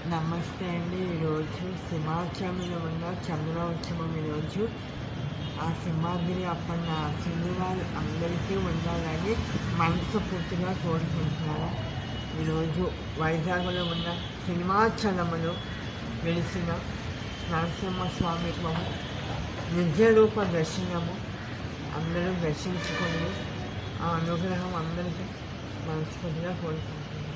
నమస్తే అండి ఈరోజు సింహాచలంలో ఉన్న చంద్రోత్సవం ఈరోజు ఆ సింహాద్రి అప్పన్న ఆశీర్వాదాలు అందరికీ ఉండాలని మనస్ఫూర్తిగా కోరుకుంటున్నాను ఈరోజు వైజాగ్లో ఉన్న సింహాచలములో వెలిసిన నరసింహస్వామి బహు నిజ రూప దర్శనము అందరూ దర్శించుకొని ఆ అనుగ్రహం అందరికీ మనస్ఫూర్తిగా కోరుకుంటున్నాను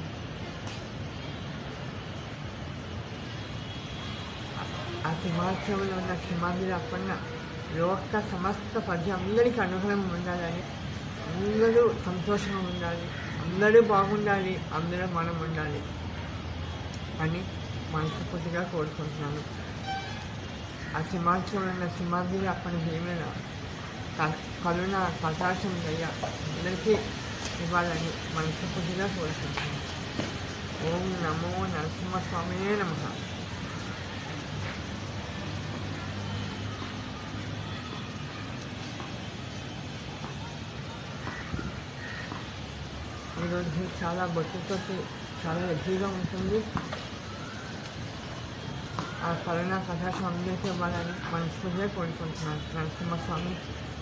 ఆ సింహాచలంలో ఉన్న సింహాద్రి అప్పన్న లోక సమస్త ప్రజ అందరికీ అనుగ్రహం ఉండాలని అందరూ సంతోషంగా ఉండాలి అందరూ బాగుండాలి అందరూ మనం ఉండాలి అని మనస్ఫూర్తిగా కోరుకుంటున్నాను ఆ సింహాచలంలో ఉన్న సింహాద్రి అప్పన్న ఏమైనా కరుణ కటాక్షం దయ అందరికీ ఇవ్వాలని మనస్ఫూర్తిగా కోరుకుంటున్నాను ఓం నమో నరసింహస్వామియే నమః ఈరోజు చాలా బొట్టుతో చాలా ఎద్దుగా ఉంటుంది ఆ కరోనా కథాసం అందరికీ ఇవ్వాలని మనస్ఫూర్తిగా కోరుకుంటున్నాను నరసింహస్వామి